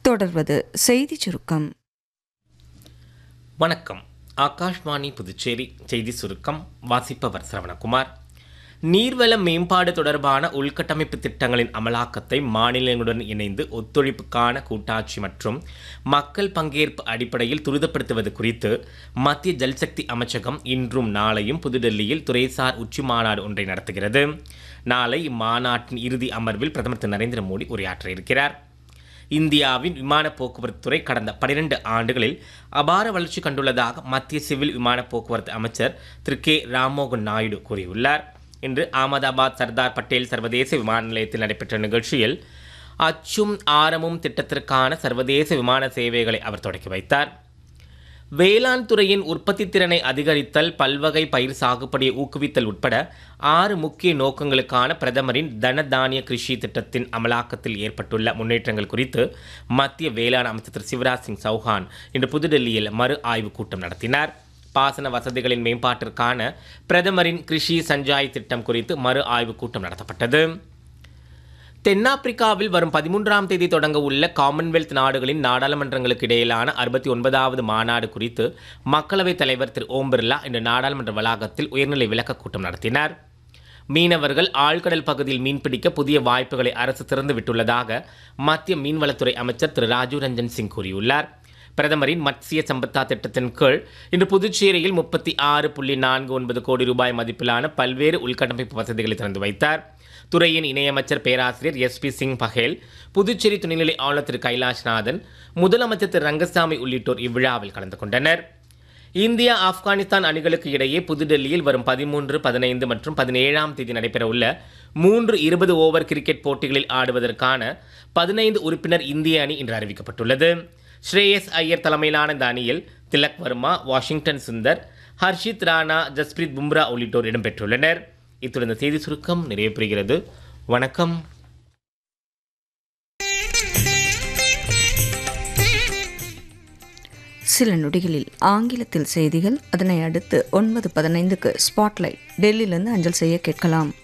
தொடர்வது செய்தி சுருக்கம் வணக்கம் ஆகாஷ்வாணி புதுச்சேரி செய்தி சுருக்கம் வாசிப்பவர் சரவணகுமார் நீர்வள மேம்பாடு தொடர்பான உள்கட்டமைப்பு திட்டங்களின் அமலாக்கத்தை மாநிலங்களுடன் இணைந்து ஒத்துழைப்புக்கான கூட்டாட்சி மற்றும் மக்கள் பங்கேற்பு அடிப்படையில் துரிதப்படுத்துவது குறித்து மத்திய ஜல்சக்தி அமைச்சகம் இன்றும் நாளையும் புதுடெல்லியில் துறைசார் உச்சி மாநாடு ஒன்றை நடத்துகிறது நாளை இம்மாநாட்டின் இறுதி அமர்வில் பிரதமர் திரு நரேந்திர மோடி உரையாற்ற இருக்கிறார் இந்தியாவின் விமான போக்குவரத்து துறை கடந்த 12 ஆண்டுகளில் அபார வளர்ச்சி கண்டுள்ளதாக மத்திய சிவில் விமான போக்குவரத்து அமைச்சர் திரு கே ராம்மோகன் நாயுடு கூறியுள்ளார் இன்று அகமதாபாத் சர்தார் பட்டேல் சர்வதேச விமான நிலையத்தில் நடைபெற்ற நிகழ்ச்சியில் அச்சும் ஆரமும் திட்டத்திற்கான சர்வதேச விமான சேவைகளை அவர் தொடக்கி வைத்தார் வேளாண் துறையின் உற்பத்தி திறனை அதிகரித்தல் பல்வகை பயிர் சாகுபடியை ஊக்குவித்தல் உட்பட ஆறு முக்கிய நோக்கங்களுக்கான பிரதமரின் தன தானிய கிருஷி திட்டத்தின் அமலாக்கத்தில் ஏற்பட்டுள்ள முன்னேற்றங்கள் குறித்து மத்திய வேளாண் அமைச்சர் திரு சிவராஜ் சிங் சௌஹான் இன்று புதுடெல்லியில் மறு ஆய்வுக் கூட்டம் நடத்தினார் பாசன வசதிகளின் மேம்பாட்டிற்கான பிரதமரின் கிருஷி சஞ்சாய் திட்டம் குறித்து மறு ஆய்வுக் கூட்டம் நடத்தப்பட்டது தென்னாப்பிரிக்காவில் வரும் பதிமூன்றாம் தேதி தொடங்க உள்ள காமன்வெல்த் நாடுகளின் நாடாளுமன்றங்களுக்கு இடையிலான அறுபத்தி ஒன்பதாவது மாநாடு குறித்து மக்களவைத் தலைவர் திரு ஓம் பிர்லா இன்று நாடாளுமன்ற வளாகத்தில் உயர்நிலை விளக்கக் கூட்டம் நடத்தினார் மீனவர்கள் ஆழ்கடல் பகுதியில் மீன்பிடிக்க புதிய வாய்ப்புகளை அரசு திறந்து விட்டுள்ளதாக மத்திய மீன்வளத்துறை அமைச்சர் திரு ராஜீவ் ரஞ்சன் சிங் கூறியுள்ளார் பிரதமரின் மத்சிய சம்பத்தா திட்டத்தின் கீழ் இன்று புதுச்சேரியில் முப்பத்தி ஆறு புள்ளி நான்கு ஒன்பது கோடி ரூபாய் மதிப்பிலான பல்வேறு உள்கட்டமைப்பு வசதிகளை திறந்து வைத்தார் துறையின் இணையமைச்சர் பேராசிரியர் எஸ் பி சிங் பஹேல் புதுச்சேரி துணைநிலை ஆளுநர் திரு கைலாஷ்நாதன் முதலமைச்சர் திரு ரங்கசாமி உள்ளிட்டோர் இவ்விழாவில் கலந்து கொண்டனர் இந்தியா ஆப்கானிஸ்தான் அணிகளுக்கு இடையே புதுடெல்லியில் வரும் பதிமூன்று பதினைந்து மற்றும் பதினேழாம் தேதி நடைபெறவுள்ள மூன்று இருபது ஓவர் கிரிக்கெட் போட்டிகளில் ஆடுவதற்கான பதினைந்து உறுப்பினர் இந்திய அணி இன்று அறிவிக்கப்பட்டுள்ளது ஸ்ரேயஸ் ஐயர் தலைமையிலான இந்த அணியில் திலக் வர்மா வாஷிங்டன் சுந்தர் ஹர்ஷித் ராணா ஜஸ்பிரீத் பும்ரா உள்ளிட்டோர் இடம்பெற்றுள்ளனர் இத்துடன் இந்த செய்தி சுருக்கம் நிறைவு பெறுகிறது வணக்கம் சில நொடிகளில் ஆங்கிலத்தில் செய்திகள் அதனை அடுத்து ஒன்பது பதினைந்துக்கு ஸ்பாட்லைட் டெல்லியிலிருந்து அஞ்சல் செய்ய கேட்கலாம்